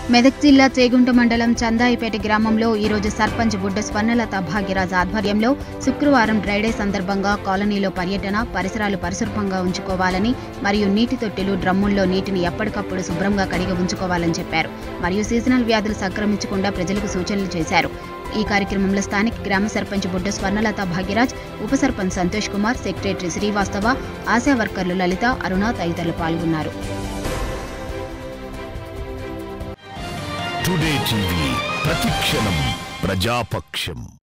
మెదక్ జిల్లా చేగుంట మండలం చందాయిపేట గ్రామంలో ఈరోజు సర్పంచ్ బుడ్డ స్వర్ణలత భాగ్యరాజ్ ఆధ్వర్యంలో శుక్రవారం డ్రైడే సందర్భంగా కాలనీలో పర్యటన పరిసరాలు పరిశుభ్రంగా ఉంచుకోవాలని మరియు నీటి తొట్టెలు డ్రమ్ముల్లో నీటిని ఎప్పటికప్పుడు శుభ్రంగా కడిగి ఉంచుకోవాలని చెప్పారు మరియు సీజనల్ వ్యాధులు సంక్రమించకుండా ప్రజలకు సూచనలు చేశారు ఈ కార్యక్రమంలో స్థానిక గ్రామ సర్పంచ్ బుడ్డ స్వర్ణలత భాగ్యరాజ్ ఉప సర్పంచ్ సంతోష్ కుమార్ సెక్రటరీ శ్రీవాస్తవ ఆశా వర్కర్లు లలిత అరుణ తదితరులు పాల్గొన్నారు టుడే టీవీ ప్రతిక్షణం ప్రజాపక్షం